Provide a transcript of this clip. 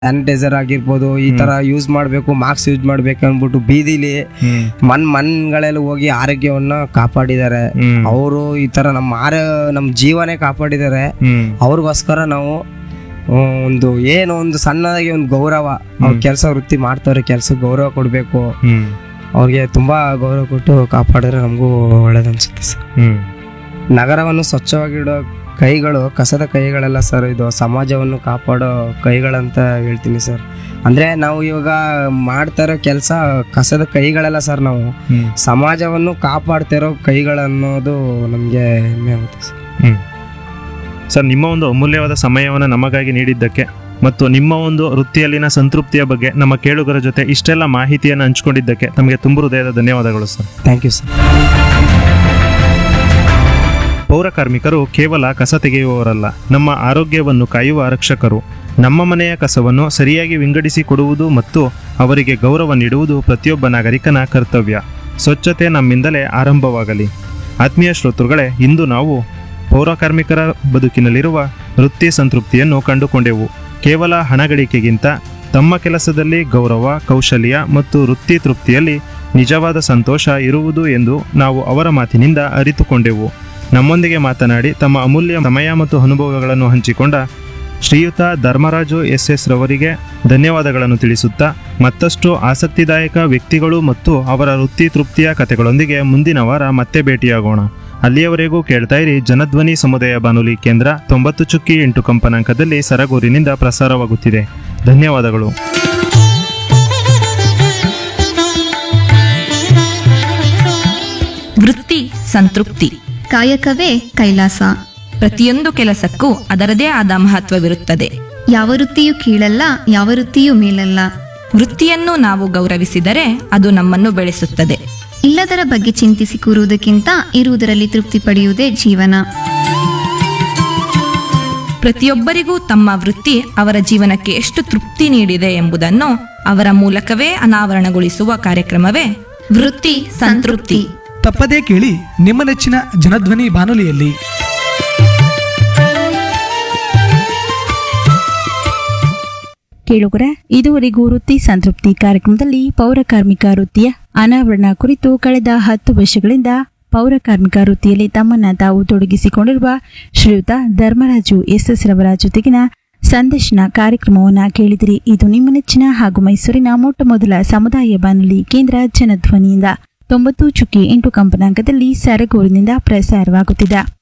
sanitiser ಆಗಿರ್ಬೋದು ಈ ತರ ಯೂಸ್ ಮಾಡಬೇಕು ಮಾಸ್ಕ್ ಯೂಸ್ ಮಾಡ್ಬೇಕು ಅಂದ್ಬಿಟ್ಟು ಬೀದಿಲಿ ಹ್ಮ್ ಮನ್ ಮನ್ಗಳೆಲ್ಲ ಹೋಗಿ ಆರೋಗ್ಯವನ್ನ ಕಾಪಾಡಿದ್ದಾರೆ ಹ್ಮ್ ಅವರು ಈ ತರ ನಮ್ಮ ಆರ ನಮ್ಮ ಜೀವನೇ ಕಾಪಾಡಿದ್ದಾರೆ ಹ್ಮ್ ಅವ್ರಿಗೋಸ್ಕರ ನಾವು ಆ, ಒಂದು ಏನೋ ಒಂದು ಸಣ್ಣದಾಗಿ ಒಂದು ಗೌರವ ಅವ್ರ ಕೆಲಸ ವೃತ್ತಿ ಮಾಡ್ತಾರೆ ಕೆಲ್ಸಕ್ಕೆ ಗೌರವ ಕೊಡಬೇಕು ಹ್ಮ್ ಅವ್ರಿಗೆ ತುಂಬಾ ಗೌರವ ಕೊಟ್ಟು ಕಾಪಾಡಿದ್ರೆ ನಮಗೂ ಒಳ್ಳೇದನ್ಸುತ್ತೆ ಸರ್ ಹ್ಮ್ ನಗರವನ್ನು ಸ್ವಚ್ಛವಾಗಿಡೋ ಕೈಗಳು ಕಸದ ಕೈಗಳೆಲ್ಲ ಸರ್ ಇದು ಸಮಾಜವನ್ನು ಕಾಪಾಡೋ ಕೈಗಳಂತ ಹೇಳ್ತೀನಿ ಸರ್ ಅಂದ್ರೆ ನಾವು ಇವಾಗ ಮಾಡ್ತಾ ಇರೋ ಕೆಲಸ ಕಸದ ಕೈಗಳೆಲ್ಲ ಸರ್ ನಾವು ಹ್ಮ್ ಸಮಾಜವನ್ನು ಕಾಪಾಡ್ತಿರೋ ಕೈಗಳನ್ನೋದು ನಮಗೆ ಹೆಮ್ಮೆ ಆಗುತ್ತೆ ಸರ್ ಹ್ಮ್ ಸರ್ ನಿಮ್ಮ ಒಂದು ಅಮೂಲ್ಯವಾದ ಸಮಯವನ್ನು ನಮಗಾಗಿ ನೀಡಿದ್ದಕ್ಕೆ ಮತ್ತು ನಿಮ್ಮ ಒಂದು ವೃತ್ತಿಯಲ್ಲಿನ ಸಂತೃಪ್ತಿಯ ಬಗ್ಗೆ ನಮ್ಮ ಕೇಳುಗರ ಜೊತೆ ಇಷ್ಟೆಲ್ಲ ಮಾಹಿತಿಯನ್ನು ಹಂಚಿಕೊಂಡಿದ್ದಕ್ಕೆ ತಮಗೆ ತುಂಬ ಹೃದಯದ ಧನ್ಯವಾದಗಳು ಸರ್ ಥ್ಯಾಂಕ್ ಯು ಸರ್ ಪೌರ ಕಾರ್ಮಿಕರು ಕೇವಲ ಕಸ ತೆಗೆಯುವವರಲ್ಲ ನಮ್ಮ ಆರೋಗ್ಯವನ್ನು ಕಾಯುವ ರಕ್ಷಕರು ನಮ್ಮ ಮನೆಯ ಕಸವನ್ನು ಸರಿಯಾಗಿ ವಿಂಗಡಿಸಿ ಕೊಡುವುದು ಮತ್ತು ಅವರಿಗೆ ಗೌರವ ನೀಡುವುದು ಪ್ರತಿಯೊಬ್ಬ ನಾಗರಿಕನ ಕರ್ತವ್ಯ ಸ್ವಚ್ಛತೆ ನಮ್ಮಿಂದಲೇ ಆರಂಭವಾಗಲಿ ಆತ್ಮೀಯ ಶ್ರೋತೃಗಳೇ ಇಂದು ನಾವು ಪೌರ ಕಾರ್ಮಿಕರ ಬದುಕಿನಲ್ಲಿರುವ ವೃತ್ತಿ ಸಂತೃಪ್ತಿಯನ್ನು ಕಂಡುಕೊಂಡೆವು ಕೇವಲ ಹಣ ಗಳಿಕೆಗಿಂತ ತಮ್ಮ ಕೆಲಸದಲ್ಲಿ ಗೌರವ ಕೌಶಲ್ಯ ಮತ್ತು ವೃತ್ತಿ ತೃಪ್ತಿಯಲ್ಲಿ ನಿಜವಾದ ಸಂತೋಷ ಇರುವುದು ಎಂದು ನಾವು ಅವರ ಮಾತಿನಿಂದ ಅರಿತುಕೊಂಡೆವು ನಮ್ಮೊಂದಿಗೆ ಮಾತನಾಡಿ ತಮ್ಮ ಅಮೂಲ್ಯ ಸಮಯ ಮತ್ತು ಅನುಭವಗಳನ್ನು ಹಂಚಿಕೊಂಡ ಶ್ರೀಯುತ ಧರ್ಮರಾಜು ಎಸ್ ಎಸ್ ರವರಿಗೆ ಧನ್ಯವಾದಗಳನ್ನು ತಿಳಿಸುತ್ತಾ ಮತ್ತಷ್ಟು ಆಸಕ್ತಿದಾಯಕ ವ್ಯಕ್ತಿಗಳು ಮತ್ತು ಅವರ ವೃತ್ತಿ ತೃಪ್ತಿಯ ಕಥೆಗಳೊಂದಿಗೆ ಮುಂದಿನ ವಾರ ಮತ್ತೆ ಭೇಟಿಯಾಗೋಣ ಅಲ್ಲಿಯವರೆಗೂ ಕೇಳ್ತಾ ಇರಿ ಜನಧ್ವನಿ ಸಮುದಾಯ ಬಾನುಲಿ ಕೇಂದ್ರ ತೊಂಬತ್ತು ಚುಕ್ಕಿ ಎಂಟು ಕಂಪನಾಂಕದಲ್ಲಿ ಸರಗೂರಿನಿಂದ ಪ್ರಸಾರವಾಗುತ್ತಿದೆ ಧನ್ಯವಾದಗಳು ವೃತ್ತಿ ಸಂತೃಪ್ತಿ ಕಾಯಕವೇ ಕೈಲಾಸ ಪ್ರತಿಯೊಂದು ಕೆಲಸಕ್ಕೂ ಅದರದೇ ಆದ ಮಹತ್ವವಿರುತ್ತದೆ ಯಾವ ವೃತ್ತಿಯೂ ಕೀಳಲ್ಲ ಯಾವ ವೃತ್ತಿಯೂ ಮೇಲಲ್ಲ ವೃತ್ತಿಯನ್ನು ನಾವು ಗೌರವಿಸಿದರೆ ಅದು ನಮ್ಮನ್ನು ಬೆಳೆಸುತ್ತದೆ ಇಲ್ಲದರ ಬಗ್ಗೆ ಚಿಂತಿಸಿ ಕೂರುವುದಕ್ಕಿಂತ ಇರುವುದರಲ್ಲಿ ತೃಪ್ತಿ ಪಡೆಯುವುದೇ ಜೀವನ ಪ್ರತಿಯೊಬ್ಬರಿಗೂ ತಮ್ಮ ವೃತ್ತಿ ಅವರ ಜೀವನಕ್ಕೆ ಎಷ್ಟು ತೃಪ್ತಿ ನೀಡಿದೆ ಎಂಬುದನ್ನು ಅವರ ಮೂಲಕವೇ ಅನಾವರಣಗೊಳಿಸುವ ಕಾರ್ಯಕ್ರಮವೇ ವೃತ್ತಿ ಸಂತೃಪ್ತಿ ತಪ್ಪದೇ ಕೇಳಿ ನಿಮ್ಮ ನೆಚ್ಚಿನ ಜನಧ್ವನಿ ಬಾನುಲಿಯಲ್ಲಿ ಕೇಳುಗರ ಇದುವರೆಗೂ ವೃತ್ತಿ ಸಂತೃಪ್ತಿ ಕಾರ್ಯಕ್ರಮದಲ್ಲಿ ಪೌರ ಕಾರ್ಮಿಕ ವೃತ್ತಿಯ ಅನಾವರಣ ಕುರಿತು ಕಳೆದ ಹತ್ತು ವರ್ಷಗಳಿಂದ ಪೌರ ಕಾರ್ಮಿಕ ವೃತ್ತಿಯಲ್ಲಿ ತಮ್ಮನ್ನ ತಾವು ತೊಡಗಿಸಿಕೊಂಡಿರುವ ಶ್ರೀಯುತ ಧರ್ಮರಾಜು ಎಸ್ ಎಸ್ ರವರ ಜೊತೆಗಿನ ಸಂದರ್ಶನ ಕಾರ್ಯಕ್ರಮವನ್ನ ಕೇಳಿದಿರಿ ಇದು ನಿಮ್ಮ ನೆಚ್ಚಿನ ಹಾಗೂ ಮೈಸೂರಿನ ಮೊಟ್ಟ ಮೊದಲ ಸಮುದಾಯ ಬಾನುಲಿ ಕೇಂದ್ರ ಜನಧ್ವನಿಯಿಂದ ತೊಂಬತ್ತು ಚುಕ್ಕಿ ಎಂಟು ಕಂಪನಾಂಕದಲ್ಲಿ ಸರಗೂರಿನಿಂದ ಪ್ರಸಾರವಾಗುತ್ತಿದೆ